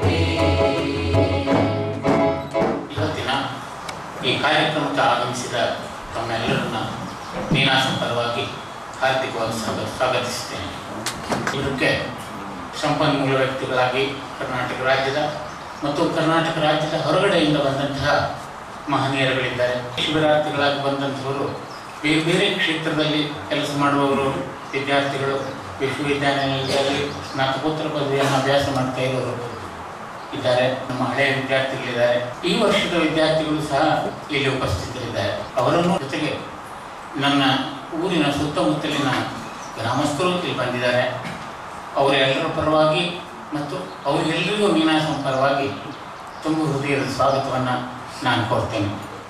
ಇವತ್ತಿನ ಈ ಕಾರ್ಯಕ್ರಮಕ್ಕೆ ಆಗಮಿಸಿದ ತಮ್ಮೆಲ್ಲರನ್ನ ನೀನಾಸಂ ಪರವಾಗಿ ಹಾರ್ದಿಕವಾಗಿ ಸ್ವಾಗ- ಸ್ವಾಗತಿಸುತ್ತೇನೆ ಇದಕ್ಕೆ ಸಂಪನ್ಮೂಲ ವ್ಯಕ್ತಿಗಳಾಗಿ ಕರ್ನಾಟಕ ರಾಜ್ಯದ ಮತ್ತು ಕರ್ನಾಟಕ ರಾಜ್ಯದ ಹೊರಗಡೆಯಿಂದ ಬಂದಂತಹ ಮಹನೀಯರುಗಳಿದ್ದಾರೆ ಶಿಬಿರಾರ್ಥಿಗಳಾಗಿ ಬಂದಂಥವರು ಬೇರೆ ಬೇರೆ ಕ್ಷೇತ್ರದಲ್ಲಿ ಕೆಲಸ ಮಾಡುವವರು ವಿದ್ಯಾರ್ಥಿಗಳು ವಿಶ್ವವಿದ್ಯಾನಿಲಯದಲ್ಲಿ ಸ್ನಾತಕೋತ್ತರ ಪದವಿಯನ್ನು ಅಭ್ಯಾಸ ಮಾಡ್ತಾ ಇರೋರು ಇದ್ದಾರೆ ನಮ್ಮ ಹಳೆಯ ವಿದ್ಯಾರ್ಥಿಗಳಿದ್ದಾರೆ ಈ ವರ್ಷದ ವಿದ್ಯಾರ್ಥಿಗಳು ಸಹ ಇಲ್ಲಿ ಉಪಸ್ಥಿತರಿದ್ದಾರೆ ಅವರನ್ನು ಜೊತೆಗೆ ನನ್ನ ಊರಿನ ಸುತ್ತಮುತ್ತಲಿನ ಗ್ರಾಮಸ್ಥರು ಇಲ್ಲಿ ಬಂದಿದ್ದಾರೆ ಅವರೆಲ್ಲರ ಪರವಾಗಿ ಮತ್ತು ಅವರೆಲ್ಲರಿಗೂ ನೀನಾಸಂ ಪರವಾಗಿ ತುಂಬ ಹೃದಯದ ಸ್ವಾಗತವನ್ನು ನಾನು ಕೊಡ್ತೇನೆ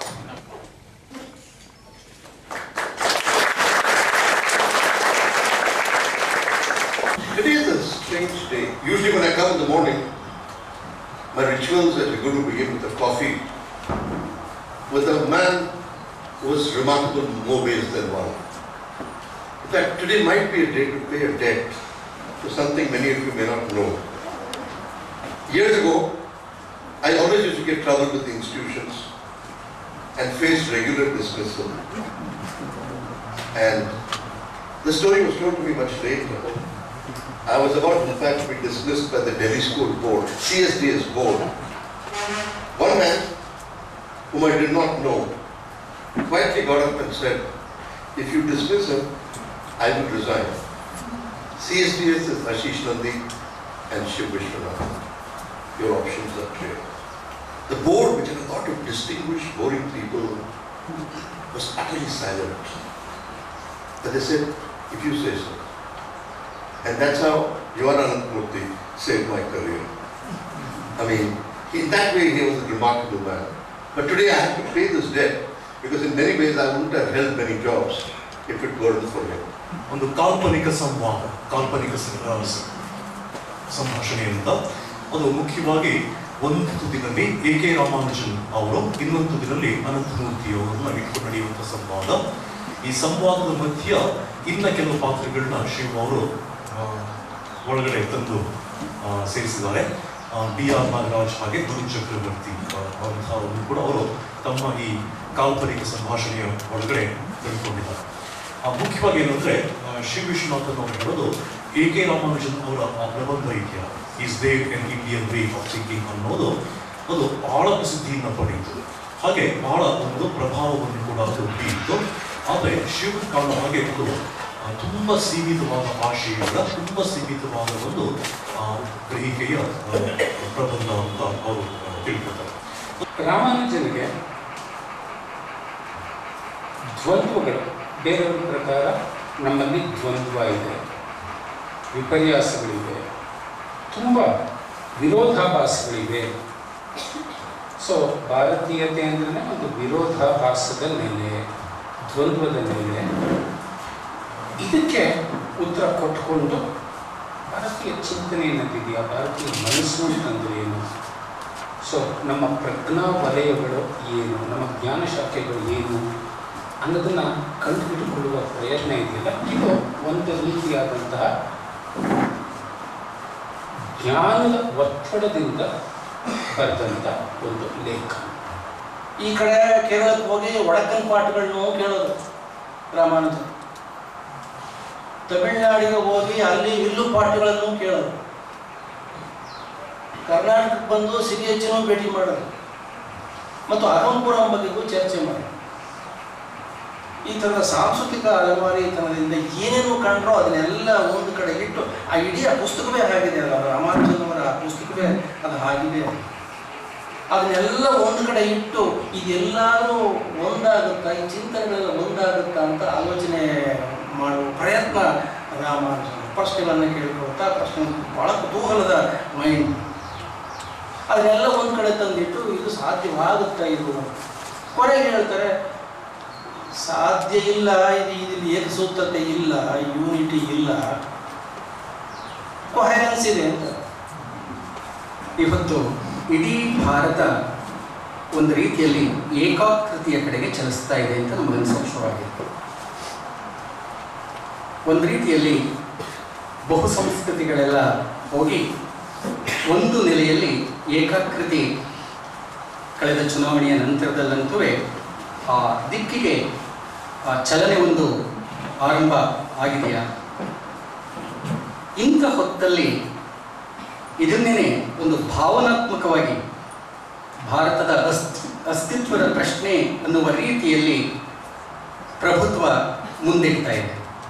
Today is a strange day. Usually when I come in the morning, my rituals are going to begin with a coffee with a man who is remarkable in more ways than one. In fact, today might be a day to pay a debt to something many of you may not know. Years ago, I always used to get trouble with the institutions and faced regular dismissal. And the story was told to me much later. I was about, in fact, to be dismissed by the Delhi School Board, CSDS Board. One man, whom I did not know, quietly got up and said, if you dismiss him, I will resign. CSDS is Ashish Nandi and Shiv Vishwanath. Your options are clear. The board, which had a lot of distinguished, boring people, was utterly silent. But they said, if you say so. And that's how Yogananand Murthy saved my career. I mean, he, in that way, he was a remarkable man. But today I have to pay this debt because in many ways I wouldn't have held many jobs if it weren't for him. ಒಂದು ಕಾಲ್ಪನಿಕ ಸಂವಾದ ಕಾಲ್ಪನಿಕ ಸ- ಆ, ಸ- ಸಂಭಾಷಣೆಯಿಂದ ಅದು ಮುಖ್ಯವಾಗಿ ಒಂದು ತುದಿನಲ್ಲಿ ಎ ಕೆ ರಾಮಾನುಜನ್ ಅವರು ಇನ್ನೊಂದು ತುದಿನಲ್ಲಿ ಅನಂತಮೂರ್ತಿ ಅವರನ್ನ ಇಟ್ಕೊಂಡು ನಡೆಯುವಂಥ ಸಂವಾದ ಈ ಸಂವಾದದ ಮಧ್ಯ ಇನ್ನ ಕೆಲವು ಪಾತ್ರಗಳನ್ನ ಶಿವ ಅವರು ಆ, ಒಳಗಡೆ ತಂದು ಆ, ಸೇರಿಸಿದ್ದಾರೆ ಡಿ ಆರ್ ನಾಗರಾಜ್ ಹಾಗೆ ಗುರು ಚಕ್ರವರ್ತಿ ಆ, ಅಂಥವ್ರನ್ನು ಕೂಡ ಅವರು ತಮ್ಮ ಈ ಕಾಲ್ಪನಿಕ ಸಂಭಾಷಣೆಯ ಒಳಗಡೆ ತೆಗೆದುಕೊಂಡಿದ್ದಾರೆ ಆ ಮುಖ್ಯವಾಗಿ ಏನಂದ್ರೆ ಆ, ಶಿವ ವಿಶ್ವನಾಥನ್ ಅವರು ಹೇಳೋದು ಎ ಕೆ ರಾಮಾನುಜನ್ ಅವರ ಆ ಪ್ರಬಂಧ ಇದೆಯಾ is there an Indian way of thinking ಅನ್ನೋದು ಅದು ಬಹಳ ಪ್ರಸಿದ್ಧಿಯನ್ನು ಪಡೆಯಿತು ಹಾಗೆ ಬಹಳ ಒಂದು ಪ್ರಭಾವವನ್ನು ಕೂಡ ಅದು ಬೀರಿತು ಆದರೆ ಶಿವ ಕಾಣೋ ಹಾಗೆ ಒಂದು ಆ, ತುಂಬಾ ಸೀಮಿತವಾದ ಆಶಯಗಳ ತುಂಬಾ ಸೀಮಿತವಾದ ಒಂದು ಆ, ಗ್ರಹಿಕೆಯ ಆ, ಪ್ರಬಂಧ ಅಂತ ಅವರು ಆ, ತಿಳ್ಕೊತಾರೆ ರಾಮಾನುಜನಿಗೆ ದ್ವಂದ್ವಗಳು ಬೇರೆಯವ್ರ ಪ್ರಕಾರ ನಮ್ಮಲ್ಲಿ ದ್ವಂದ್ವ ಇದೆ ವಿಪರ್ಯಾಸಗಳಿವೆ ತುಂಬ ವಿರೋಧಾಭಾಸಗಳಿವೆ ಸೊ ಭಾರತೀಯತೆ ಅಂದ್ರೆ ಒಂದು ವಿರೋಧಾಭಾಸದ ನೆಲೆ ದ್ವಂದ್ವದ ನೆಲೆ ಇದಕ್ಕೆ ಉತ್ತರ ಕೊಟ್ಕೊಂಡು ಭಾರತೀಯ ಚಿಂತನೆ ಏನಂತಿದೆಯಾ ಭಾರತೀಯ ಮನಸ್ಸು ಅಂತಂದ್ರೆ ಏನು ಸೊ ನಮ್ಮ ಪ್ರಜ್ಞಾ ವಲಯಗಳು ಏನು ನಮ್ಮ ಜ್ಞಾನ ಶಾಖೆಗಳು ಏನು ಅನ್ನೋದನ್ನು ಕಂಡುಹಿಡಿದುಕೊಳ್ಳುವ ಪ್ರಯತ್ನ ಇದೆಯಲ್ಲ ಇದು ಒಂದು ರೀತಿಯಾದಂತಹ ಜ್ಞಾನದ ಒತ್ತಡದಿಂದ ಬರೆದಂಥ ಒಂದು ಲೇಖ ಈ ಕಡೆ ಕೇರಳಕ್ಕೆ ಹೋಗಿ ಒಡಕನ್ ಪಾಠಗಳನ್ನು ಕೇಳೋದು ರಾಮಾನುಜ ತಮಿಳುನಾಡಿಗೆ ಹೋಗಿ ಅಲ್ಲಿ ವಿಲ್ಲು ಪಾಠಗಳನ್ನು ಕೇಳೋದು ಕರ್ನಾಟಕಕ್ಕೆ ಬಂದು ಸಿರಿಯಚ್ಚನೂ ಭೇಟಿ ಮಾಡೋದು ಮತ್ತು ಅಹಂಪುರಂ ಬಗ್ಗೆಗೂ ಚರ್ಚೆ ಮಾಡೋದು ಈ ಥರದ ಸಾಂಸ್ಕೃತಿಕ ಅಲಮಾರಿತನದಿಂದ ಏನೇನು ಕಂಡ್ರೋ ಅದನ್ನೆಲ್ಲ ಒಂದು ಕಡೆ ಇಟ್ಟು ಆ ಇಡೀ ಆ ಪುಸ್ತಕವೇ ಆಗಿದೆ ಅಲ್ಲ ರಾಮಾನುಜನವರ ಆ ಪುಸ್ತಕವೇ ಅದು ಆಗಿದೆ ಅದನ್ನೆಲ್ಲ ಒಂದು ಕಡೆ ಇಟ್ಟು ಇದೆಲ್ಲರೂ ಒಂದಾಗುತ್ತಾ ಈ ಚಿಂತನೆಗಳೆಲ್ಲ ಒಂದಾಗುತ್ತಾ ಅಂತ ಆಲೋಚನೆ ಮಾಡುವ ಪ್ರಯತ್ನ ರಾಮಾನುಜನ ಪ್ರಶ್ನೆಗಳನ್ನು ಕೇಳ್ಕೊಳ್ತಾ ಪ್ರಶ್ನೆ ಭಾಳ ಕುತೂಹಲದ ಮೈಂಡ್ ಅದನ್ನೆಲ್ಲ ಒಂದು ಕಡೆ ತಂದಿಟ್ಟು ಇದು ಸಾಧ್ಯವಾಗುತ್ತಾ ಇದು ಕೊನೆಗೆ ಹೇಳ್ತಾರೆ ಸಾಧ್ಯ ಇಲ್ಲ ಇದು ಇಲ್ಲಿ ಏಕಸೂತ್ರತೆ ಇಲ್ಲ ಯೂನಿಟಿ ಇಲ್ಲ ಕೊಹೆರೆನ್ಸ್ ಇದೆ ಅಂತ ಇವತ್ತು ಇಡೀ ಭಾರತ ಒಂದು ರೀತಿಯಲ್ಲಿ ಏಕಾಕೃತಿಯ ಕಡೆಗೆ ಚಲಿಸ್ತಾ ಇದೆ ಅಂತ ನಮಗನ್ಸೋಕೆ ಶುರುವಾಗಿದೆ ಒಂದು ರೀತಿಯಲ್ಲಿ ಬಹು ಸಂಸ್ಕೃತಿಗಳೆಲ್ಲ ಹೋಗಿ ಒಂದು ನೆಲೆಯಲ್ಲಿ ಏಕಾಕೃತಿ ಕಳೆದ ಚುನಾವಣೆಯ ನಂತರದಲ್ಲಂತೂ ಆ ದಿಕ್ಕಿಗೆ ಆ ಚಲನೆ ಒಂದು ಆರಂಭ ಆಗಿದೆಯಾ ಇಂಥ ಹೊತ್ತಲ್ಲಿ ಇದನ್ನೇ ಒಂದು ಭಾವನಾತ್ಮಕವಾಗಿ ಭಾರತದ ಅಸ್ತಿ ಅಸ್ತಿತ್ವದ ಪ್ರಶ್ನೆ ಅನ್ನುವ ರೀತಿಯಲ್ಲಿ ಪ್ರಭುತ್ವ ಮುಂದಿಡ್ತಾ ಇದೆ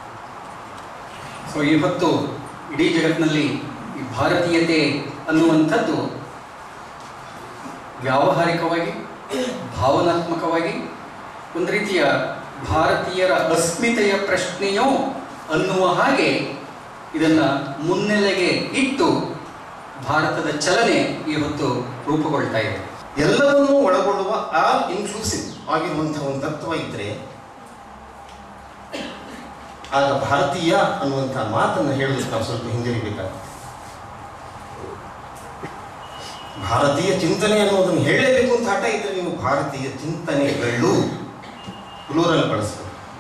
ಸೊ ಇವತ್ತು ಇಡೀ ಜಗತ್ತಿನಲ್ಲಿ ಈ ಭಾರತೀಯತೆ ಅನ್ನುವಂಥದ್ದು ವ್ಯಾವಹಾರಿಕವಾಗಿ ಭಾವನಾತ್ಮಕವಾಗಿ ಒಂದು ರೀತಿಯ ಭಾರತೀಯರ ಅಸ್ಮಿತೆಯ ಪ್ರಶ್ನೆಯೋ ಅನ್ನುವ ಹಾಗೆ ಇದನ್ನು ಮುನ್ನೆಲೆಗೆ ಇಟ್ಟು ಭಾರತದ ಚಲನೆ ಇವತ್ತು ರೂಪುಗೊಳ್ತಾ ಇದೆ ಎಲ್ಲವನ್ನೂ ಒಳಗೊಳ್ಳುವ ಆಲ್ ಇನ್ಕ್ಲೂಸಿವ್ ಆಗಿರುವಂತಹ ಒಂದು ತತ್ವ ಇದ್ರೆ ಆಗ ಭಾರತೀಯ ಅನ್ನುವಂತಹ ಮಾತನ್ನು ಹೇಳಲಿಕ್ಕೆ ನಾವು ಸ್ವಲ್ಪ ಹಿಂದಿರಿಬೇಕಾಗುತ್ತೆ ಭಾರತೀಯ ಚಿಂತನೆ ಅನ್ನೋದನ್ನು ಹೇಳಲೇಬೇಕು ಅಂತ ಹಠ ಇದ್ರೆ ನೀವು ಭಾರತೀಯ ಚಿಂತನೆಗಳು ಪ್ಲೂರಲ್ ಬಳಸಬೇಕು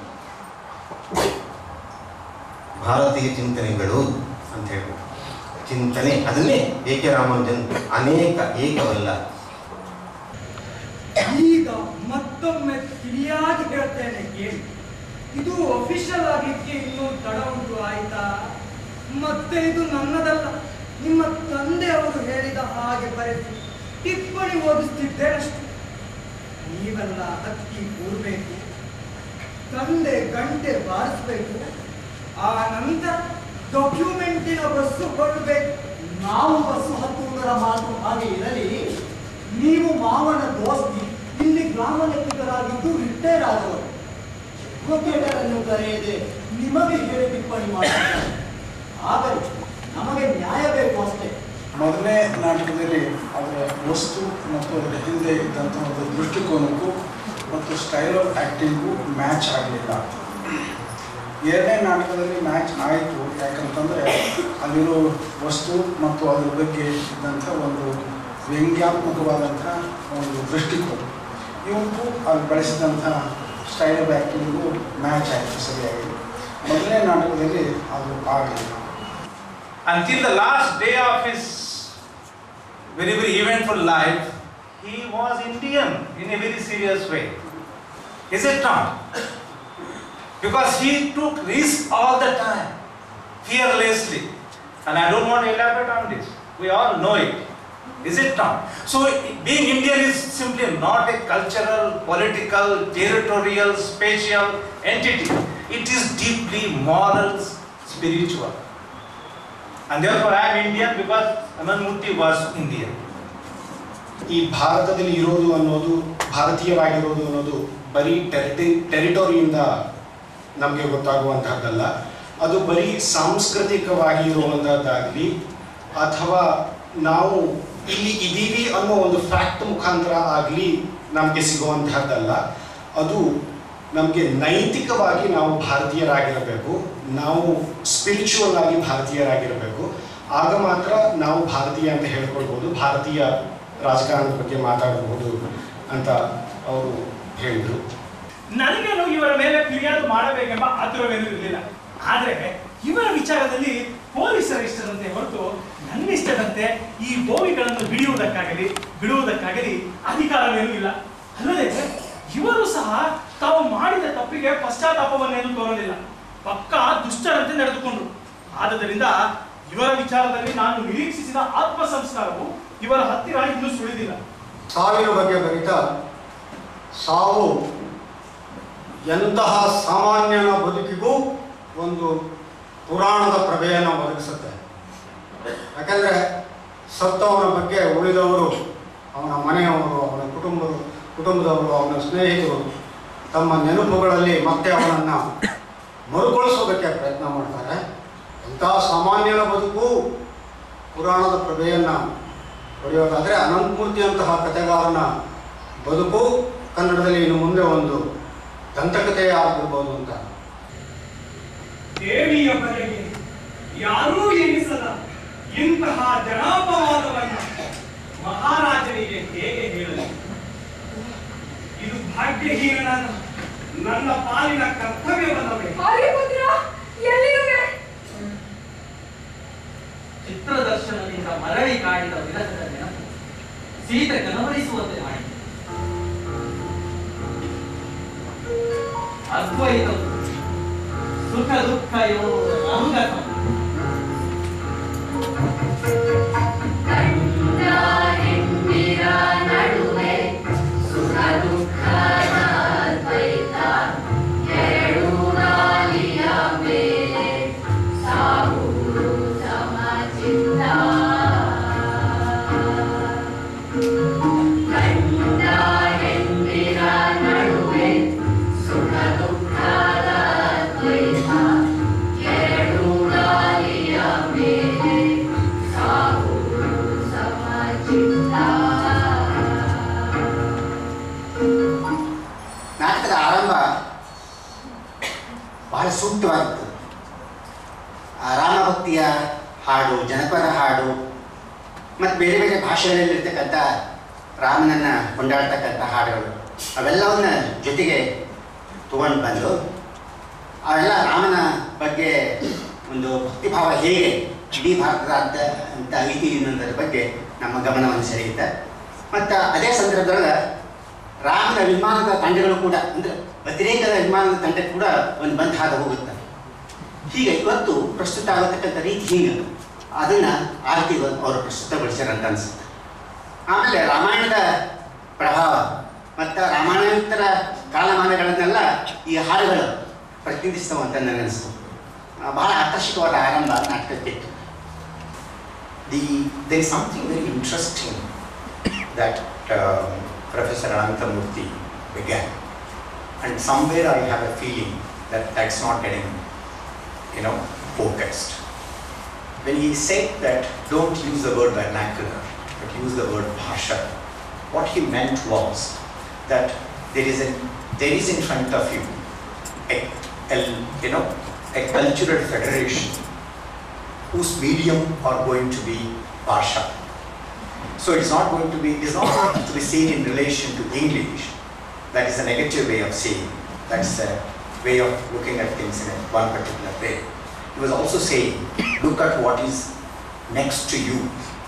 ಭಾರತೀಯ ಚಿಂತನೆಗಳು ಅಂತ ಹೇಳ್ಬೇಕು ಚಿಂತನೆ ಅದನ್ನೇ ಏಕೆ ರಾಮಾನುಜನ್ ಅನೇಕ ಏಕವಲ್ಲ ಈಗ ಮತ್ತೊಮ್ಮೆ ತಿಳಿಯಾಗಿ ಹೇಳ್ತೇನೆ ಕೇಳಿ ಇದು ಅಫಿಷಿಯಲ್ ಆಗಲಿಕ್ಕೆ ಇನ್ನೂ ತಡ ಉಂಟು ಆಯ್ತಾ ಮತ್ತೆ ಇದು ನನ್ನದಲ್ಲ ನಿಮ್ಮ ತಂದೆ ಅವರು ಹೇಳಿದ ಹಾಗೆ ಬರೆದು ಟಿಪ್ಪಣಿ ಓದಿಸ್ತಿದ್ದೆ ಅಷ್ಟೆ ನೀವೆಲ್ಲ ಹತ್ತಿ ಕೂರ್ಬೇಕು ತಂದೆ ಗಂಟೆ ಬಾರಿಸ್ಬೇಕು ಆ ನಂತರ ಡಾಕ್ಯುಮೆಂಟಿನ ಬಸ್ಸು ಹೊರಡ್ಬೇಕು ನಾವು ಬಸ್ಸು ಹತ್ತುವುದರ ಮಾತು ಹಾಗೆ ಇರಲಿ ನೀವು ಮಾವನ ದೋಸ್ತಿ ಇಲ್ಲಿ ಗ್ರಾಮ ಲೆಕ್ಕಿಗರಾಗಿದ್ದು ರಿಟೈರ್ ಆದವರು ಅಡ್ವೊಕೇಟರ್ ಅನ್ನು ಕರೆಯದೆ ನಿಮಗೆ ಹೇಳಿ ಟಿಪ್ಪಣಿ ಮಾಡುತ್ತಾರೆ ಆದರೆ ನಮಗೆ ನ್ಯಾಯ ಬೇಕು ಅಷ್ಟೇ ಮೊದಲನೇ ನಾಟಕದಲ್ಲಿ ಅದರ ವಸ್ತು ಮತ್ತು ಅದರ ಹಿಂದೆ ಇದ್ದಂಥ ಒಂದು ದೃಷ್ಟಿಕೋನಕ್ಕೂ ಮತ್ತು ಸ್ಟೈಲ್ ಆಫ್ ಆ್ಯಕ್ಟಿಂಗು ಮ್ಯಾಚ್ ಆಗಲಿಲ್ಲ ಎರಡನೇ ನಾಟಕದಲ್ಲಿ ಮ್ಯಾಚ್ ಆಯಿತು ಯಾಕಂತಂದರೆ ಅಲ್ಲಿರೋ ವಸ್ತು ಮತ್ತು ಅದ್ರ ಬಗ್ಗೆ ಇದ್ದಂಥ ಒಂದು ವ್ಯಂಗ್ಯಾತ್ಮಕವಾದಂಥ ಒಂದು ದೃಷ್ಟಿಕೋನ ಇವಕ್ಕೂ ಅಲ್ಲಿ ಬಳಸಿದಂಥ ಸ್ಟೈಲ್ ಆಫ್ ಆ್ಯಕ್ಟಿಂಗು ಮ್ಯಾಚ್ ಆಯಿತು ಸರಿಯಾಗಿ ಮೊದಲನೇ ನಾಟಕದಲ್ಲಿ ಅದು ಆಗಲಿಲ್ಲ Until the last day of his very, very eventful life, he was Indian in a very serious way. Is it not? Because he took risks all the time, fearlessly. And I don't want to elaborate on this. We all know it. Is it not? So, being Indian is simply not a cultural, political, territorial, spatial entity. It is deeply moral, spiritual. And therefore I am Indian because Ananmurti was Indian. ಈ ಭಾರತದಲ್ಲಿ ಇರೋದು ಅನ್ನೋದು ಭಾರತೀಯವಾಗಿರೋದು ಅನ್ನೋದು ಬರೀ ಟೆರಿಟಿ ಟೆರಿಟೋರಿಯಿಂದ ನಮಗೆ ಗೊತ್ತಾಗುವಂತಹದ್ದಲ್ಲ ಅದು ಬರೀ ಸಾಂಸ್ಕೃತಿಕವಾಗಿ ಇರುವಂಥದ್ದಾಗಲಿ ಅಥವಾ ನಾವು ಇಲ್ಲಿ ಇದ್ದೀವಿ ಅನ್ನೋ ಒಂದು ಫ್ಯಾಕ್ಟ್ ಮುಖಾಂತರ ಆಗಲಿ ನಮಗೆ ಸಿಗುವಂತಹದ್ದಲ್ಲ ಅದು ನಮಗೆ ನೈತಿಕವಾಗಿ ನಾವು ಭಾರತೀಯರಾಗಿರಬೇಕು ನಾವು ಸ್ಪಿರಿಚುವಲ್ ಆಗಿ ಭಾರತೀಯರಾಗಿರಬೇಕು ಆಗ ಮಾತ್ರ ನಾವು ಭಾರತೀಯ ಅಂತ ಹೇಳ್ಕೊಳ್ಬೋದು ಭಾರತೀಯ ರಾಜಕಾರಣದ ಬಗ್ಗೆ ಮಾತಾಡಬಹುದು ಅಂತ ಅವರು ಹೇಳಿದರು ನನಗೇನು ಇವರ ಮೇಲೆ ಫಿರ್ಯಾದು ಮಾಡಬೇಕೆಂಬ ಆತುರವೇನೂ ಇರಲಿಲ್ಲ ಆದ್ರೆ ಇವರ ವಿಚಾರದಲ್ಲಿ ಪೊಲೀಸರ ಇಷ್ಟದಂತೆ ಹೊರತು ನನ್ನ ಇಷ್ಟದಂತೆ ಈ ಬೋಗಿಗಳನ್ನು ಹಿಡಿಯುವುದಕ್ಕಾಗಲಿ ಬಿಡುವುದಕ್ಕಾಗಲಿ ಅಧಿಕಾರವೇನೂ ಇಲ್ಲ ಅಲ್ಲದೆ ಇವರು ಸಹ ತಾವು ಮಾಡಿದ ತಪ್ಪಿಗೆ ಪಶ್ಚಾತ್ತಾಪವನ್ನೇನು ತೋರಲಿಲ್ಲ ಪಕ್ಕಾ ದುಷ್ಟರಂತೆ ನಡೆದುಕೊಂಡ್ರು ಆದುದರಿಂದ ಇವರ ವಿಚಾರದಲ್ಲಿ ನಾನು ನಿರೀಕ್ಷಿಸಿದ ಆತ್ಮ ಸಂಸ್ಕಾರವು ಇವರ ಹತ್ತಿರ ಇನ್ನೂ ಸುಳಿದಿಲ್ಲ ಸಾವಿನ ಬಗ್ಗೆ ಬರಿತಾ ಸಾವು ಎಂತಹ ಸಾಮಾನ್ಯನ ಬದುಕಿಗೂ ಒಂದು ಪುರಾಣದ ಪ್ರಭೆಯನ್ನು ಒದಗಿಸುತ್ತೆ ಯಾಕಂದರೆ ಸತ್ತವನ ಬಗ್ಗೆ ಉಳಿದವರು ಅವನ ಮನೆಯವರು ಅವನ ಕುಟುಂಬ ಕುಟುಂಬದವರು ಅವನ ಸ್ನೇಹಿತರು ತಮ್ಮ ನೆನಪುಗಳಲ್ಲಿ ಮತ್ತೆ ಅವನನ್ನು ಮರುಕಳಿಸೋದಕ್ಕೆ ಪ್ರಯತ್ನ ಮಾಡ್ತಾರೆ ಇಂತಹ ಸಾಮಾನ್ಯನ ಬದುಕು ಪುರಾಣದ ಪ್ರಭೆಯನ್ನು ಪಡೆಯೋದಾದರೆ ಅನಂತಮೂರ್ತಿಯಂತಹ ಕಥೆಗಾರನ ಬದುಕು ಕನ್ನಡದಲ್ಲಿ ಇನ್ನು ಮುಂದೆ ಒಂದು ದಂತಕಥೆಯೇ ಆಗಿರ್ಬೋದು ಅಂತ ದೇವಿಯ ಬಗೆಗೆ ಯಾರೂ ಎನಿಸದ ಇಂತಹ ಜನಾಪವಾದವನ್ನು ಮಹಾರಾಜನಿಗೆ ಹೇಗೆ ಹೇಳಲಿ ಇದು ಭಾಗ್ಯಹೀನ ನನ್ನ ಪಾಲಿನ ಕರ್ತವ್ಯವಲ್ಲವೇ ಚಿತ್ರದರ್ಶನದಿಂದ ಮರಳಿ ಕಾಡಿದ ಸೀತೆ ಕನವರಿಸುವಂತೆ ಮಾಡಿ ಅದ್ವೈತಂ ಸುಖ ದುಃಖ ಯೋ ಅಂಗತಂ ನಡುವೆ ಸುಖ ದುಃಖದ ದ್ವೈತ ಎರಡು ಗಾಲಿಯ ಮೇಲೆ ಸಾಗುವುದು ಸಮಚಿತ್ತ ಗಂಡ ಹೆಂಡಿರ ನಡುವೆ ಸುಖ ದುಃಖದ ದ್ವೈತ ಎರಡು ಗಾಲಿಯ ಮೇಲೆ ಸಾಗುವುದು ಸಮಚಿತ್ತ ನಾಟಕದ ಆರಂಭ ಬಹಳ ಸೂಕ್ತವಾಗಿತ್ತು ಆ ರಾಮಭಕ್ತಿಯ ಹಾಡು ಜನಪದ ಹಾಡು ಮತ್ತು ಬೇರೆ ಬೇರೆ ಭಾಷೆಗಳಲ್ಲಿರ್ತಕ್ಕಂಥ ರಾಮನನ್ನ ಕೊಂಡಾಡ್ತಕ್ಕಂಥ ಹಾಡುಗಳು ಅವೆಲ್ಲವನ್ನ ಜೊತೆಗೆ ತಗೊಂಡು ಬಂದು ಅವೆಲ್ಲ ರಾಮನ ಬಗ್ಗೆ ಒಂದು ಭಕ್ತಿಭಾವ ಹೇಗೆ ಇಡೀ ಭಾರತದಾದ್ಯ ಅಂತ ಐತಿ ಅನ್ನೋದರ ಬಗ್ಗೆ ನಮ್ಮ ಗಮನವನ್ನು ಸೆಳೆಯುತ್ತೆ ಮತ್ತು ಅದೇ ಸಂದರ್ಭದೊಳಗೆ ರಾಮನ ವಿಮಾನದ ತಂಡಗಳು ಕೂಡ ಅಂದ್ರೆ ವ್ಯತಿರೇಕದ ವಿಮಾನದ ತಂಡ ಕೂಡ ಒಂದು ಬಂದ್ ಹಾದು ಹೋಗುತ್ತೆ ಹೀಗೆ ಇವತ್ತು ಪ್ರಸ್ತುತ ಆಗತಕ್ಕಂಥ ರೀತಿ ಹಿಂಗೆ ಅದನ್ನ ಆ ರೀತಿ ಅವರು ಪ್ರಸ್ತುತಗೊಳಿಸ್ಯಾರ ಅಂತ ಅನ್ಸುತ್ತೆ ಆಮೇಲೆ ರಾಮಾಯಣದ ಪ್ರಭಾವ ಮತ್ತು ರಾಮಾಯಣೋತ್ತರ ಕಾಲಮಾನಗಳನ್ನೆಲ್ಲ ಈ ಹಾಡುಗಳು ಪ್ರತಿನಿಧಿಸ್ತವೆ ಅಂತ ನನಗನ್ನಿಸ್ತು ಆ, ಬಹಳ ಆಕರ್ಷಕವಾದ ಆರಂಭ ನಾಟಕಕ್ಕಿತ್ತು The, there is something very interesting that um, Professor Anantamurthy began. And somewhere I have a feeling that that's not getting, you know, focused. When he said that don't use the word vernacular, but use the word bhasha, what he meant was that there is, a, there is in front of you a, a, you know, a cultural federation whose medium are going to be Bhasha. So it's not going to be, it is not to be seen in relation to English. That is a negative way of seeing. That's a way of looking at things in a one particular way. He was also saying, look at what is next to you.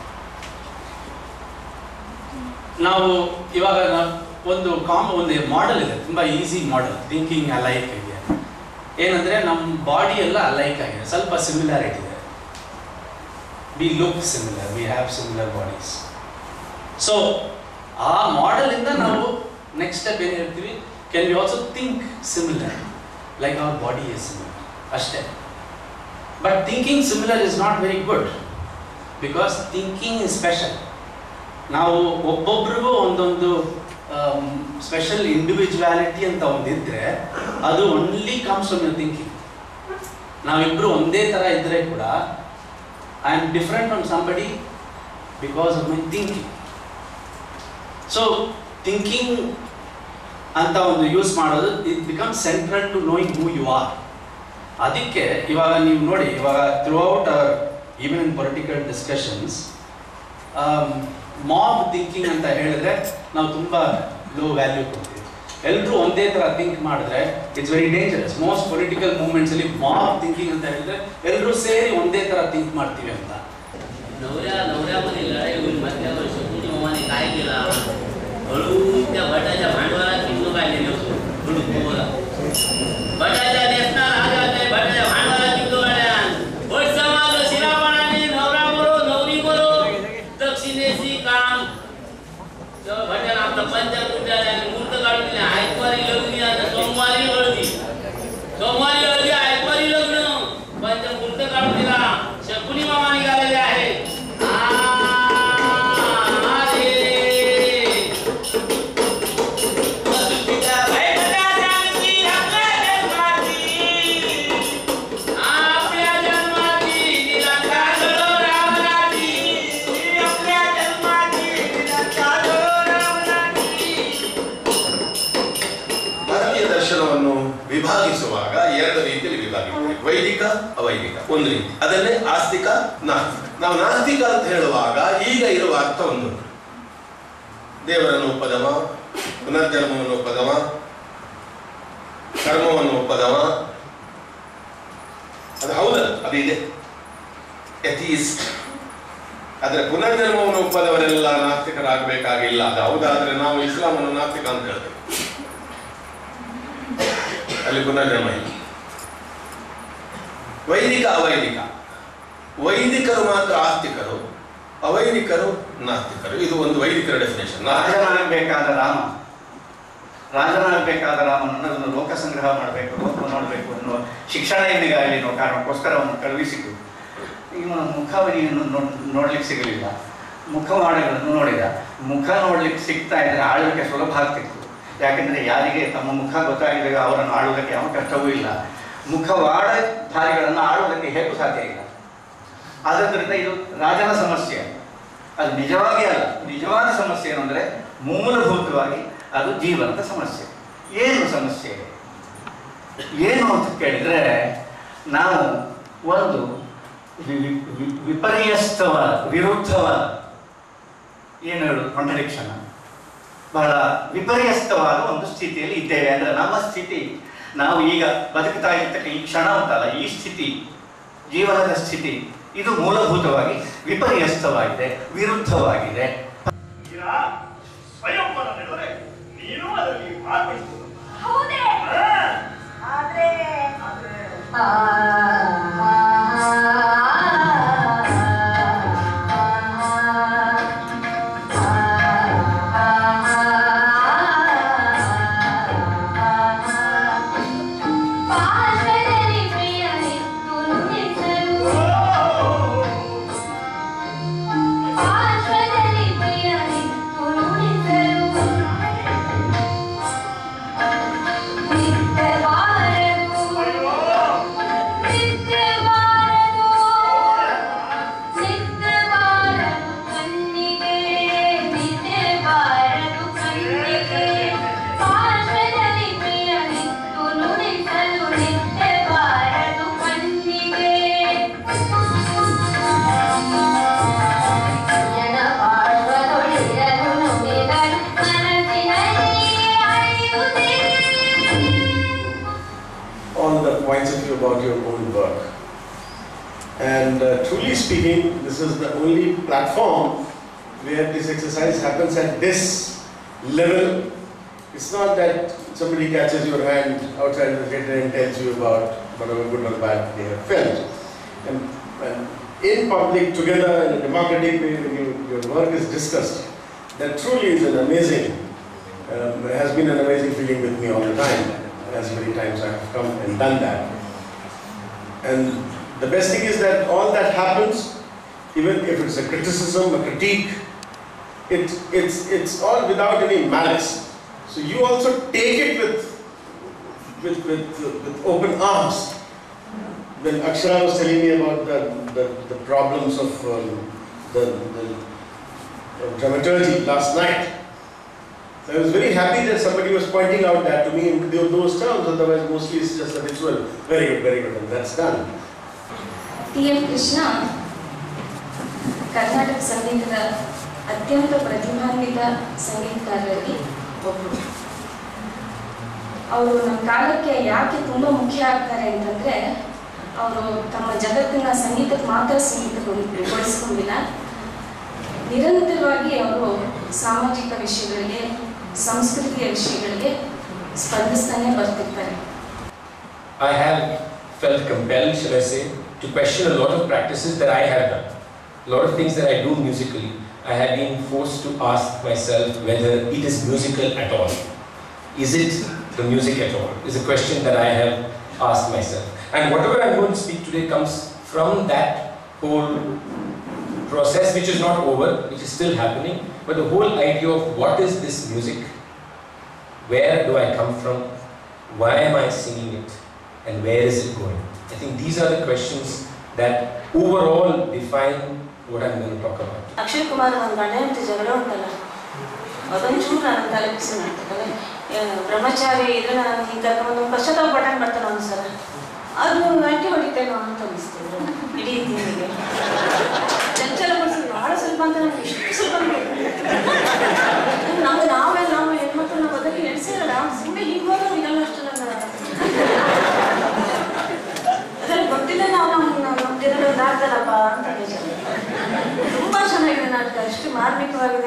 ನಾವು ಇವಾಗ ನಾವು ಒಂದು com ಒಂದು model ಇದೆ ತುಂಬ easy model thinking alike ಇದೆ ಏನಂದರೆ ನಮ್ಮ ಬಾಡಿ ಎಲ್ಲ ಅಲೈಕ್ ಆಗಿದೆ ಸ್ವಲ್ಪ ಸಿಮಿಲಾರಿಟಿ ಇದೆ we look similar we have similar bodies so ಆ ಮಾಡೆಲಿಂದ ನಾವು ನೆಕ್ಸ್ಟ್ ಸ್ಟೆಪ್ ಏನು ಹೇಳ್ತೀವಿ can we also think similar like our body is similar ಅಷ್ಟೇ but thinking similar is not very good because thinking is special ನಾವು ಒಬ್ಬೊಬ್ರಿಗೂ ಒಂದೊಂದು special individuality ಅಂತ ಒಂದಿದ್ರೆ ಅದು only comes from your thinking ನಾವಿಬ್ಬರು ಒಂದೇ ಥರ ಇದ್ದರೆ ಕೂಡ I am different from somebody because of my thinking so thinking ಅಂತ ಒಂದು ಯೂಸ್ ಮಾಡೋದು it become central to knowing who you are ಅದಕ್ಕೆ ಇವಾಗ ನೀವು ನೋಡಿ ಇವಾಗ throughout our even in political discussions mob thinking ಅಂತ ಹೇಳಿದ್ರೆ ನಾವು ತುಂಬ ಲೋ ವ್ಯಾಲ್ಯೂ ಕೊಡ್ತೀವಿ ಎಲ್ಲರೂ ಒಂದೇ ಥರ ಥಿಂಕ್ ಮಾಡಿದ್ರೆ it's very dangerous most political ಮೂವ್ಮೆಂಟ್ಸಲ್ಲಿ ಮಾಬ್ ಥಿಂಕಿಂಗ್ ಅಂತ ಹೇಳಿದ್ರೆ ಎಲ್ಲರೂ ಸೇರಿ ಒಂದೇ ಥರ ಥಿಂಕ್ ಮಾಡ್ತೀವಿ ಅಂತ नवऱ्या नवऱ्यामध्ये लढाई होईल म्हटल्यावर शकुनी मामाने काय केला हळून त्या भटाच्या भांडवलात किंमत काढलेली होतो हळू बोला भटाच्या नेसणार राजाने भटाच्या भांडवलात किंमत काढल्या भट समाज शिरापणाने नवरा बरो नवरी बरो दक्षिणेशी काम तर भटाने आपला पंचायत उठायला आणि मूर्त काढून दिले आयतवारी लग्नी आता सोमवारी हळदी सोमवारी हळदी आयतवारी लग्न पंच मूर्त काढून दिला शकुनी मामा निघालेले आहे ಭಾರತೀಯ ದರ್ಶನವನ್ನು ವಿಭಾಗಿಸುವಾಗ ಎರಡು ರೀತಿಯಲ್ಲಿ ವಿಭಾಗಿಸ್ತಾರೆ ವೈದಿಕ ಅವೈದಿಕ ಒಂದು ರೀತಿ ಅದನ್ನೇ ಆಸ್ತಿಕ ನಾಸ್ತಿಕ ನಾವು ನಾಸ್ತಿಕ ಅಂತ ಹೇಳುವಾಗ ಈಗ ಇರುವ ಅರ್ಥ ಒಂದು ದೇವರನ್ನು ಒಪ್ಪದವ ಪುನರ್ಜನ್ಮವನ್ನು ಒಪ್ಪದವ ಕರ್ಮವನ್ನು ಒಪ್ಪದವ ಅದು ಹೌದಲ್ಲ ಅದು ಇದೆ ಎಥೀಸ್ಟ್ ಆದ್ರೆ ಪುನರ್ಜನ್ಮವನ್ನು ಒಪ್ಪದವರೆಲ್ಲ ನಾಸ್ತಿಕರಾಗಬೇಕಾಗಿಲ್ಲ ಅದು ಹೌದಾದ್ರೆ ನಾವು ಇಸ್ಲಾಮನ್ನು ನಾಸ್ತಿಕ ಅಂತ ಹೇಳ್ತೇವೆ ಅಲ್ಲಿ ಪುನರ್ಜನ್ಮ ಇಲ್ಲ ವೈದಿಕ ಅವೈದಿಕ ವೈದಿಕರು ಮಾತ್ರ ಆಸ್ತಿಕರು ಅವೈದಿಕರು ನಾಸ್ತಿಕರು ಇದು ಒಂದು ವೈದಿಕರ ಡೆಫಿನೇಷನ್ ರಾಜನಾಗಬೇಕಾದ ರಾಮ ರಾಜನಾಗಬೇಕಾದ ರಾಮನನ್ನು ಅದನ್ನು ಲೋಕ ಸಂಗ್ರಹ ಮಾಡಬೇಕು ಲೋಕ ಮಾಡಬೇಕು ಅನ್ನುವ ಶಿಕ್ಷಣ ಏನಿಗಾಗಲಿ ಅನ್ನೋ ಕಾರಣಕ್ಕೋಸ್ಕರ ಅವನು ಕಳುಹಿಸಿತು ಇವನ ಮುಖವನಿಯನ್ನು ನೋಡ್ಲಿಕ್ಕೆ ಸಿಗಲಿಲ್ಲ ಮುಖವಾಡಗಳನ್ನು ನೋಡಿದ ಮುಖ ನೋಡ್ಲಿಕ್ಕೆ ಸಿಗ್ತಾ ಇದ್ರೆ ಆಳ್ವಿಕೆ ಸುಲಭ ಆಗ್ತಿತ್ತು ಯಾಕೆಂದ್ರೆ ಯಾರಿಗೆ ತಮ್ಮ ಮುಖ ಗೊತ್ತಾಗಿದಾಗ ಅವರನ್ನು ಆಳುವುದಕ್ಕೆ ಯಾವ ಕಷ್ಟವೂ ಇಲ್ಲ ಮುಖವಾಡಧಾರಿಗಳನ್ನು ಆಳುವುದಕ್ಕೆ ಹೇಗೂ ಸಾಧ್ಯ ಇಲ್ಲ ಆದ್ದರಿಂದ ಇದು ರಾಜನ ಸಮಸ್ಯೆ ಅದು ನಿಜವಾಗಿ ಅಲ್ಲ ನಿಜವಾದ ಸಮಸ್ಯೆ ಏನು ಅಂದರೆ ಮೂಲಭೂತವಾಗಿ ಅದು ಜೀವನದ ಸಮಸ್ಯೆ ಏನು ಸಮಸ್ಯೆ ಏನು ಅಂತ ಕೇಳಿದರೆ ನಾವು ಒಂದು ವಿ- ವಿ- ವಿಪರ್ಯಸ್ತವಾದ ವಿರುದ್ಧವಾದ ಏನು ಹೇಳೋದು ಕಾಂಟ್ರಡಿಕ್ಷನ್ ಬಹಳ ವಿಪರ್ಯಸ್ತವಾದ ಒಂದು ಸ್ಥಿತಿಯಲ್ಲಿ ಇದ್ದೇವೆ ಅಂದರೆ ನಮ್ಮ ಸ್ಥಿತಿ ನಾವು ಈಗ ಬದುಕ್ತಾ ಇರ್ತಕ್ಕ ಈ ಕ್ಷಣ ಉಂಟಲ್ಲ ಈ ಸ್ಥಿತಿ ಜೀವನದ ಸ್ಥಿತಿ ಇದು ಮೂಲಭೂತವಾಗಿ ವಿಪರ್ಯಸ್ತವಾಗಿದೆ ವಿರುದ್ಧವಾಗಿದೆ ಸ್ವಯಂವರ ನಡೆದರೆ ನೀನು ಅದರಲ್ಲಿ ಭಾಗವಹಿಸು ಹೌದೇ ಆದ್ರೆ ಪಾರ್ಶ್ವದಲ್ಲಿ ಪ್ರಿಯನಿತ್ತು ನುಡಿಸಲು ಪಾರ್ಶ್ವದಲ್ಲಿ ಪ್ರಿಯನಿತ್ತು ನುಡಿಸಲು ನಿತ್ಯ ಬಾರದು ನಿತ್ಯ ಬಾರದು ನಿತ್ಯ ಬಾರದು ಕಣ್ಣಿಗೆ ನಿತ್ಯ ಬಾರದು ಕಣ್ಣಿಗೆ ಪಾರ್ಶ್ವದಲ್ಲಿ ಪ್ರಿಯನಿತ್ತು ನುಡಿಸಲು ನಿತ್ಯ ಬಾರದು ಕಣ್ಣಿಗೆ ಜನ ಪಾರ್ಶ್ವದೊಳಿರಲು ನುಡಿದರು ಮನಸ್ಸಿನಲ್ಲಿ ಅರಿಯುವುದೇ on the points of view about your own work. And uh, truly speaking, this is the only platform where this exercise happens at this level. It's not that somebody catches your hand outside the theater and tells you about whatever good or bad they have felt. And, and in public, together in a democratic way, when you, your work is discussed, that truly is an amazing, um, has been an amazing feeling with me all the time as many times I have come and done that. And the best thing is that all that happens, even if it's a criticism, a critique, it, it's, it's all without any malice. So you also take it with, with, with, with open arms. When Akshara was telling me about the, the, the problems of um, the, the uh, dramaturgy last night, so I was very happy that somebody was pointing out that to me in tho- those terms, otherwise mostly it's just a ritual. Very good, very good, and that's done. T M Krishna Karnataka ಸಂಗೀತದ ಅತ್ಯಂತ ಪ್ರತಿಭಾನ್ವಿತ ಸಂಗೀತಗಾರರಲ್ಲಿ ಒಬ್ಬರು ಅವರು ನಮ್ಮ ಕಾಲಕ್ಕೆ ಯಾಕೆ ತುಂಬ ಮುಖ್ಯ ಆಗ್ತಾರೆ ಅಂತಂದರೆ ಅವರು ತಮ್ಮ ಜಗತ್ತಿನ ಸಂಗೀತಕ್ಕೆ ಮಾತ್ರ ಸೀಮಿತಗೊಳಿಸ್ಕೊಂಡಿಲ್ಲ ನಿರಂತರವಾಗಿ ಅವರು ಸಾಮಾಜಿಕ ವಿಷಯಗಳಿಗೆ ಸಂಸ್ಕೃತಿಯ ವಿಷಯಗಳಿಗೆ ಸ್ಪಂದಿಸ್ತಾನೆ ಬರ್ತಿರ್ತಾರೆ I have felt compelled, shall I say, to question a lot of practices that I have done. A lot of things that I do musically, I have been forced to ask myself whether it is musical at all. Is it the music at all? Is a question that I have asked myself. And whatever I'm going to speak today comes from that whole process, which is not over, which is still happening, but the whole idea of what is this music? Where do I come from? Why am I singing it? And where is it going? I think these are the questions that overall define what I'm going to talk about. Akshay Kumar ಒಂದು ಗಂಡ ಹೆಂಡತಿ ಜಗಳ ಉಂಟಲ್ಲ ಅದೊಂದು ಚೂರು ನನ್ನ ತಲೆ ಬಿಸಿ ಮಾಡ್ತಾರೆ ಬ್ರಹ್ಮಚಾರಿ ಇದ್ರೆ ನಾನು ಹಿಂಗೆ ಕರ್ಕೊಂಡು ಪಶ್ಚಾತ್ತಾಪ ಬಟನ್ ಬರ್ತಾನೆ ಒಂದ್ಸಲ ಅದು ಗಂಟೆ ಹೊಡಿತೇನೋ ಅಂತ ಅನಿಸ್ತಿದ್ರು ಇಡೀ ತಿಂಗಳಿಗೆ ಚಂಚಲ ಮನಸ್ಸು ಭಾಳ ಸ್ವಲ್ಪ ಅಂತ ನನಗೆ ಇಷ್ಟು ಸ್ವಲ್ಪ ನಮ್ಗೆ ನಾವೇ ನಾವು ಹೆಣ್ಮಕ್ಳು ನಾವು ಅದಕ್ಕೆ ಎಣಿಸಿರಲ್ಲ ಸುಮ್ಮನೆ ಹೀಗೆ ಹೋಗೋದು ಇದೆಲ್ಲ ಅಷ್ಟು ನನ್ನ ಅದ್ರಲ್ಲಿ ಗೊತ್ತಿಲ್ಲ ನಾವು ನಮ್ಮ ನಮ್ಮ ತಿರುಳು ಆಗ್ತಾರಪ್ಪ ಅಂತ ಬೇಜಾರು. ತುಂಬಾ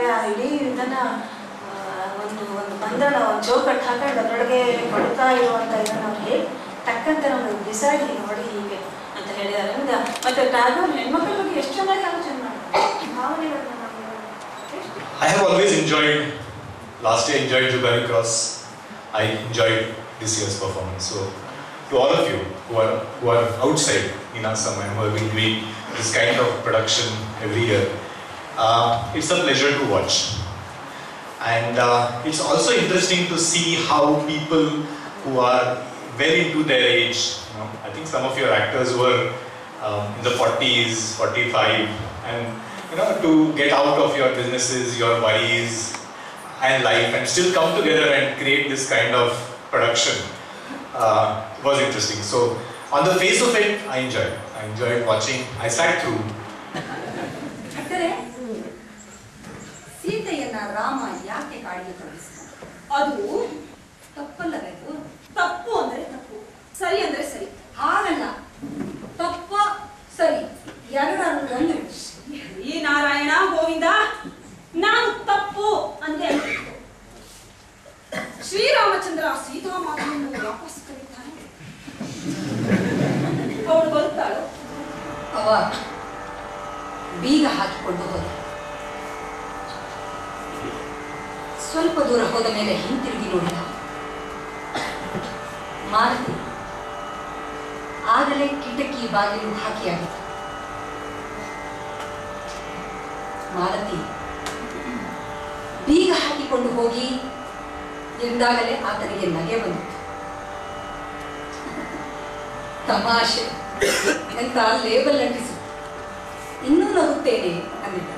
ನನಗೆ ಆ ಇಡೀ ಇದನ್ನ ಆ, ಒಂದು ಒಂದು ಬಂಧನ ಒಂದು ಚೌಕಟ್ಟು ಹಾಕೊಂಡು ಅದರೊಳಗೆ ಕೊಡ್ತಾ ಇರುವಂತ ಇದನ್ನ ಅವ್ರು ಹೇಗೆ ತಕ್ಕಂತೆ ನಮ್ಗೆ ಬಿಸಾಡಿ ನೋಡಿ ಹೀಗೆ ಅಂತ ಹೇಳಿದ್ದಾರೆ ಹೌದಾ? ಮತ್ತೆ ಟ್ಯಾಗೋರ್ ಹೆಣ್ಮಕ್ಳ ಬಗ್ಗೆ ಎಷ್ಟು ಚೆನ್ನಾಗಿ ಆಲೋಚನೆ ಮಾಡ್ತಾರೆ ಭಾವನೆಗಳನ್ನ ನಮ್ಗೆ ಎಷ್ಟು I have always enjoyed, last year enjoyed Jugari Cross. I enjoyed this year's performance. So, to all of you who are, who are outside in Assam and who have been doing this kind of production every year, uh, it's a pleasure to watch. And uh, it's also interesting to see how people who are well into their age, you know, I think some of your actors were um, in the 40s, 45, and you know, to get out of your businesses, your worries, and life, and still come together and create this kind of production uh, was interesting. So, on the face of it, I enjoyed. I enjoyed watching. I sat through. ಅಕ್ಕರೆ ಸೀತೆಯನ್ನ ರಾಮ ಯಾಕೆ ಕಾಡಿಗೆ ಕಳುಹಿಸ್ತಾನೆ ಅದು ತಪ್ಪಲ್ಲಬೇಕು ತಪ್ಪು ಅಂದ್ರೆ ತಪ್ಪು ಸರಿ ಅಂದ್ರೆ ಸರಿ ಹಾಗಲ್ಲ ತಪ್ಪ ಸರಿ ಎರಡನ್ನು ಒಂದು ಈ ನಾರಾಯಣ ಗೋವಿಂದ ನಾನು ತಪ್ಪು ಅಂದೆ ಅನ್ಬೇಕು. ಶ್ರೀರಾಮಚಂದ್ರ ಸೀತಾಮಾತೆಯನ್ನು ವಾಪಸ್ ಕರೀತಾನೆ ಅವಳು ಬರುತ್ತಾಳು ಅವ ಬೀಗ ಹಾಕಿಕೊಂಡು ಹೋದ ಸ್ವಲ್ಪ ದೂರ ಹೋದ ಮೇಲೆ ಹಿಂತಿರುಗಿ ನೋಡಿದ ಮಾಲತಿ ಆಗಲೇ ಕಿಟಕಿ ಬಾಗಿಲು ಹಾಕಿಯಾಗಿತ್ತು ಮಾಲತಿ ಬೀಗ ಹಾಕಿಕೊಂಡು ಹೋಗಿ ಎಂದಾಗಲೇ ಆತನಿಗೆ ನಗೆ ಬಂದಿತ್ತು ತಮಾಷೆ ಎಂತ ಲೇಬಲ್ ಅಂಟಿಸು ಇನ್ನೂ ನಗುತ್ತೇನೆ ಅಂದಿದ್ದ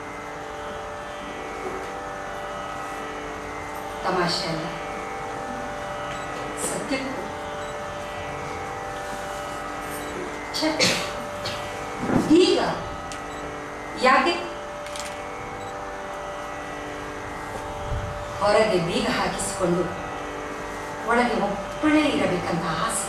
ತಮಾಷೆ ಅಲ್ಲ ಸತ್ಯಕ್ಕೂ ಛೆ, ಈಗ ಯಾಕೆ ಹೊರಗೆ ಬೀಗ ಹಾಕಿಸಿಕೊಂಡು ಒಳಗೆ ಒಬ್ಬಳೇ ಇರಬೇಕಂತ ಆಸೆ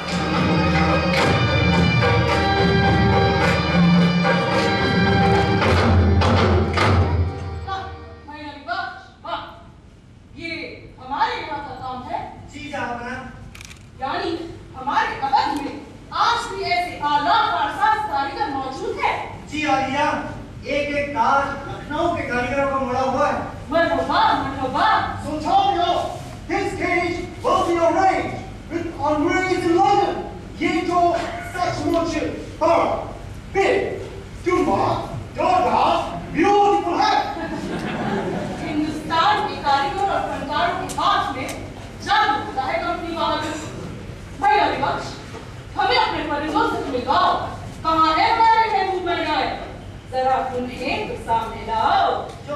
ये हमारे यहाँ का काम है जी जाना यानी हमारे अवध में आज भी ऐसे आला फारसाज कारीगर मौजूद है जी आलिया एक एक ताज लखनऊ के कारीगरों का मुड़ा हुआ है मरहबा मरहबा So Antonio, his cage will be arranged with Henri's in London. ये जो सचमुच बड़ा, big, जुम्मा, जोरदार, beautiful है. हिंदुस्तान के कारीगर और फनकारों के हाथ में जादू होता है कंपनी बहादुर भैया विपक्ष हमें अपने परिंदों से मिलवाओ कहाँ है हमारे महबूब बन गए जरा उन्हें तो सामने लाओ जो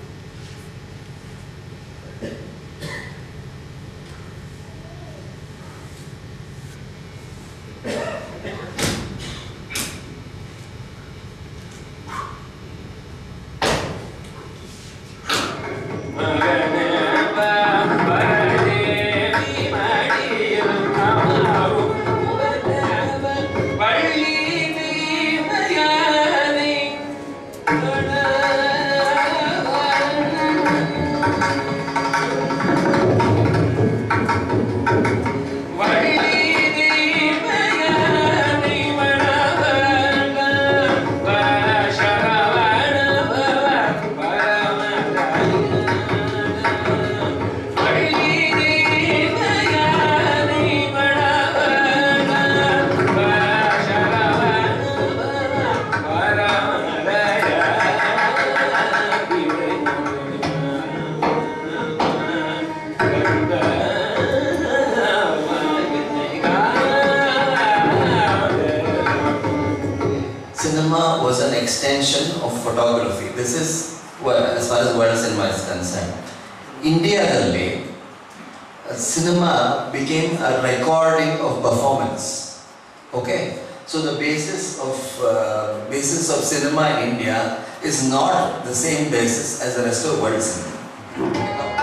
Cinema was an extension of photography. This is well, as far as world cinema is concerned. ಇಂಡಿಯಾದಲ್ಲಿ cinema became a recording of performance. Okay, so the basis of uh, basis of cinema in India is not the same basis as the rest of world cinema.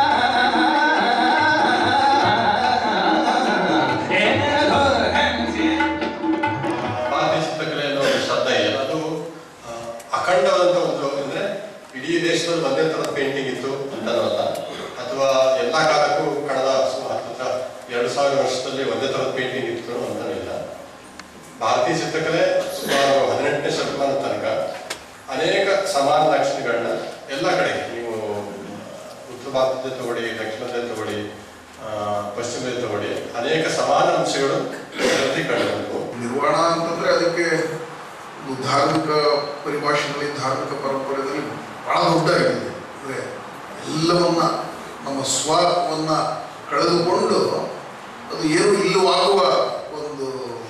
Yeah. ದೇಶದಲ್ಲಿ ಒಂದೇ ಥರದ painting ಇತ್ತು ಅಂತನೂ ಅಲ್ಲ ಅಥವಾ ಎಲ್ಲ ಕಾಲಕ್ಕೂ ಕಳೆದ ಸು- ಹತ್ತಿರ ಎರಡು ಸಾವಿರ ವರ್ಷದಲ್ಲಿ ಒಂದೇ ಥರದ ಪೇಂಟಿಂಗ್ ಇತ್ತು ಅಂತನೂ ಇಲ್ಲ ಭಾರತೀಯ ಚಿತ್ರಕಲೆ ಸುಮಾರು ಹದಿನೆಂಟನೇ ಶತಮಾನದ ತನಕ ಅನೇಕ ಸಮಾನ ಲಕ್ಷಣಗಳನ್ನ ಎಲ್ಲ ಕಡೆಗೆ ನೀವು ಉತ್ತರ ಭಾರತದಲ್ಲಿ ತಗೊಳ್ಳಿ ದಕ್ಷಿಣದಲ್ಲಿ ತಗೊಳ್ಳಿ ಆ, ಪಶ್ಚಿಮದಲ್ಲಿ ತಗೊಳ್ಳಿ ಅನೇಕ ಸಮಾನ ಅಂಶಗಳು ಇದರಲ್ಲಿ ಕಂಡುಬಂದವು ನಿರ್ವಾಣ ಅಂತಂದ್ರೆ ಅದಕ್ಕೆ ಒಂದು ಧಾರ್ಮಿಕ ಪರಿಭಾಷೆಯಲ್ಲಿ ಧಾರ್ಮಿಕ ಪರಂಪರೆಯಲ್ಲಿ ಬಹಳ ದೊಡ್ಡದಾಗಿದೆ ಅಂದರೆ ಎಲ್ಲವನ್ನ ನಮ್ಮ ಸ್ವವನ್ನ ಕಳೆದುಕೊಂಡು ಅದು ಏನು ಇಲ್ಲವಾಗುವ ಒಂದು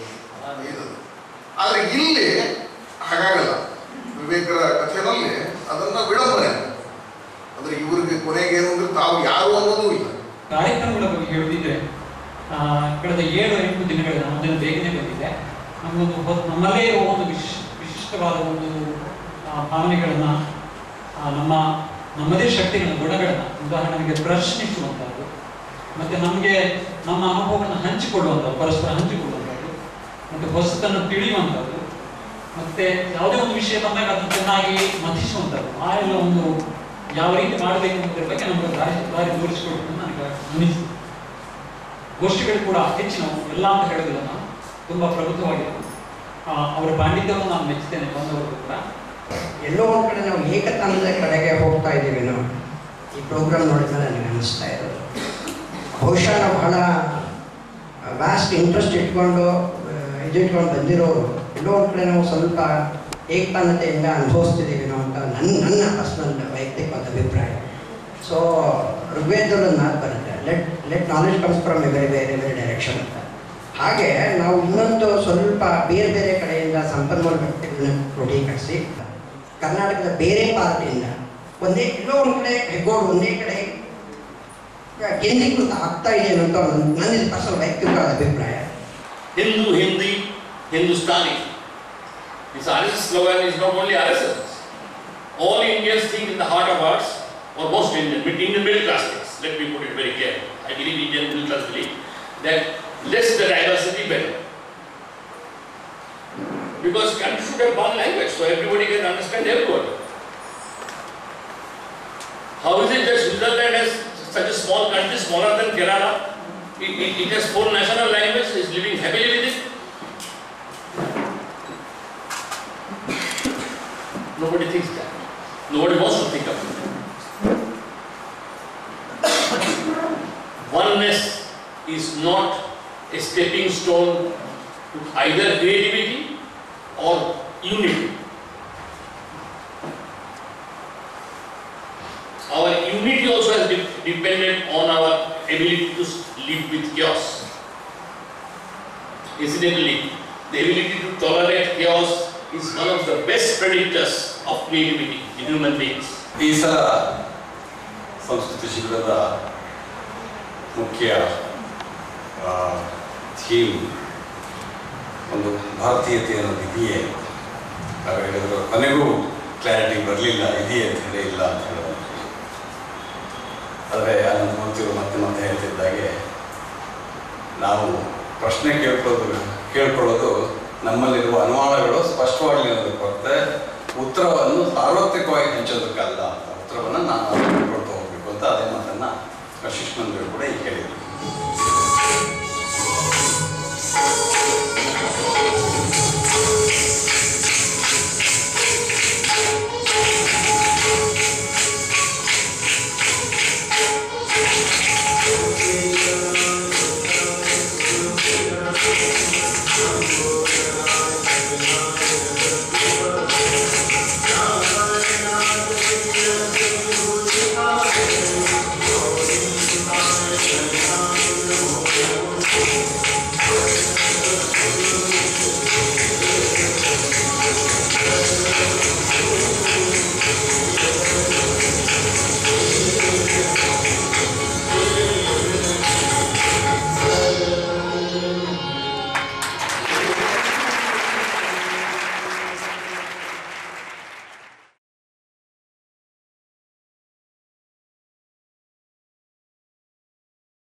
ಇದು ಆದರೆ ಇಲ್ಲಿ ಹಾಗಾಗಲ್ಲ ವಿವೇಕರ ಕಥೆಯಲ್ಲಿ ಅದನ್ನ ವಿಡಂಬನೆ ಅಂದ್ರೆ ಇವರಿಗೆ ಕೊನೆಗೆ ಏನು ಅಂದ್ರೆ ತಾವು ಯಾರು ಅನ್ನೋದೂ ಇಲ್ಲ ಕಾರ್ಯಕ್ರಮಗಳ ಬಗ್ಗೆ ಹೇಳುತ್ತಿದ್ರೆ ಆ, ಕಳೆದ ಏಳು ಎಂಟು ದಿನಗಳ ನಮ್ಮದನ್ನು ಬೇಗನೆ ಬಂದಿದೆ ನಮಗೊಂದು ಹೊತ್- ನಮ್ಮಲ್ಲೇ ಇರುವ ಒಂದು ವಿಶ್ ವಿಶಿಷ್ಟವಾದ ಒಂದು ಆ, ಭಾವನೆಗಳನ್ನ ಆ, ನಮ್ಮ ನಮ್ಮದೇ ಶಕ್ತಿಗಳ ಗುಣಗಳನ್ನ ಉದಾಹರಣೆಗೆ ಪ್ರಶ್ನಿಸುವಂಥದ್ದು ಮತ್ತೆ ನಮಗೆ ನಮ್ಮ ಅನುಭವಗಳನ್ನು ಹಂಚಿಕೊಳ್ಳುವಂಥದ್ದು ಪರಸ್ಪರ ಹಂಚಿಕೊಳ್ಳುವಂಥದ್ದು ಮತ್ತೆ ಹೊಸತನ್ನು ತಿಳಿಯುವಂಥದ್ದು ಮತ್ತೆ ಯಾವುದೇ ಒಂದು ವಿಷಯ ಬಂದಾಗ ಅದನ್ನು ಚೆನ್ನಾಗಿ ಮಥಿಸುವಂಥದ್ದು ಆ ಎಲ್ಲ ಒಂದು ಯಾವ ರೀತಿ ಮಾಡಬೇಕು ಅನ್ನೋದ್ರ ಬಗ್ಗೆ ನಮಗೆ ದಾರಿ ದಾರಿ ತೋರಿಸಿಕೊಟ್ಟು ನನಗೆ ಅನಿಸಿತು ಗೋಷ್ಠಿಗಳು ಕೂಡ ಹೆಚ್ಚಿನವು ಎಲ್ಲ ಅಂತ ಹೇಳೋದಿಲ್ಲ ನಾನು ತುಂಬಾ ಪ್ರಬುದ್ಧವಾಗಿತ್ತು ಆ, ಅವರ ಪಾಂಡಿತ್ಯವನ್ನು ನಾನು ಮೆಚ್ಚುತ್ತೇನೆ ಬಂದವರು ಕೂಡ ಎಲ್ಲೋ ಒಂದು ಕಡೆ ನಾವು ಏಕತಾನದ ಕಡೆಗೆ ಹೋಗ್ತಾ ಇದ್ದೀವಿ ನಾವು ಈ ಪ್ರೋಗ್ರಾಮ್ ನೋಡಿದ್ರೆ ನನಗೆ ಅನಿಸ್ತಾ ಇರೋದು ಬಹುಶಃ ನಾವು ಬಹಳ ವ್ಯಾಸ್ಟ್ ಇಂಟ್ರೆಸ್ಟ್ ಇಟ್ಕೊಂಡು ಆ, ಇದು ಇಟ್ಕೊಂಡು ಬಂದಿರೋರು ಎಲ್ಲೋ ಒಂದು ಕಡೆ ನಾವು ಸ್ವಲ್ಪ ಏಕತಾನತೆಯಿಂದ ಅನುಭವಿಸ್ತಿದ್ದೀವಿ ನಾವು ಅಂತ ನನ್ನ ನನ್ನ ಪರ್ಸನಲ್ ವೈಯಕ್ತಿಕವಾದ ಅಭಿಪ್ರಾಯ ಸೊ ಋಗ್ವೇದದಲ್ಲಿ ಒಂದು ಮಾತು ಬರುತ್ತೆ let let knowledge comes from a very very very direction ಅಂತ ಹಾಗೆ ನಾವು ಇನ್ನೊಂದು ಸ್ವಲ್ಪ ಬೇರೆ ಬೇರೆ ಕಡೆಯಿಂದ ಸಂಪನ್ಮೂಲ ವ್ಯಕ್ತಿಗಳನ್ನ ಕ್ರೋಢೀಕರಿಸಿ ಕರ್ನಾಟಕದ ಬೇರೆ ಪಾರ್ಟಿಯಿಂದ ಒಂದೇ ಎಲ್ಲೋ ಒಂದು ಕಡೆ ಹೆಗ್ಗೋಡು ಒಂದೇ ಕಡೆ ಕೇಂದ್ರೀಕೃತ ಆಗ್ತಾ ಇದೆ ಅನ್ನೋ ಒಂದು ನನ್ನ ಪರ್ಸನಲ್ ವೈಯಕ್ತಿಕವಾದ ಅಭಿಪ್ರಾಯ Hindu, Hindi, Hindustani. This RSS slogan is not only RSS. All Indians think in the heart of hearts, or most Indian, mid- Indian middle class thinks. Let me put it very clearly. I believe Indian middle class believe that less the diversity better. Because country should have one language so everybody can understand everyone. How is it that Switzerland has such a small country, smaller than Kerala? It, it, it has four national languages, is living happily with it. Nobody thinks that. Nobody wants to think of it. Oneness is not a stepping stone to either creativity or unity. Our unity also has de- depended on our ability to s- live with chaos. Incidentally, the ability to tolerate chaos is one of the best predictors of creativity in human beings. ಈ ಸಲ ಸಂಸ್ಕೃತಿ ಶಿಬಿರದ ಮುಖ್ಯ theme ಒಂದು ಭಾರತೀಯತೆ ಅನ್ನೋದು ಇದೆಯೇ ನಾವು ಹೇಳಿದ್ರು ಕೊನೆಗೂ ಕ್ಲಾರಿಟಿ ಬರಲಿಲ್ಲ ಇದೆಯೇ ಅಂತ ಹೇಳಿ ಇಲ್ಲ ಅಂತ ಹೇಳೋದು ಆದರೆ ಅನಂತ ಮೂರ್ತಿಯವರು ಮತ್ತೆ ಮತ್ತೆ ಹೇಳ್ತಿದ್ದಾಗೆ ನಾವು ಪ್ರಶ್ನೆ ಕೇಳ್ಕೊಳ್ಳೋದು ಕೇಳ್ಕೊಳ್ಳೋದು ನಮ್ಮಲ್ಲಿರುವ ಅನುಮಾನಗಳು ಸ್ಪಷ್ಟವಾಗಲಿ ಅನ್ನೋದಕ್ಕೆ ಹೊರತೆ ಉತ್ತರವನ್ನು ಸಾರ್ವತ್ರಿಕವಾಗಿ ಹಂಚೋದಕ್ಕಲ್ಲ ಅಂತ ಉತ್ತರವನ್ನು ನಾನು ತಿಳ್ಕೊಳ್ತಾ ಹೋಗ್ಬೇಕು ಅಂತ ಅದೇ ಮಾತನ್ನು ಶಿಷ್ಮಂದರು ಕೂಡ ಈಗ ಹೇಳಿದರು Thank you.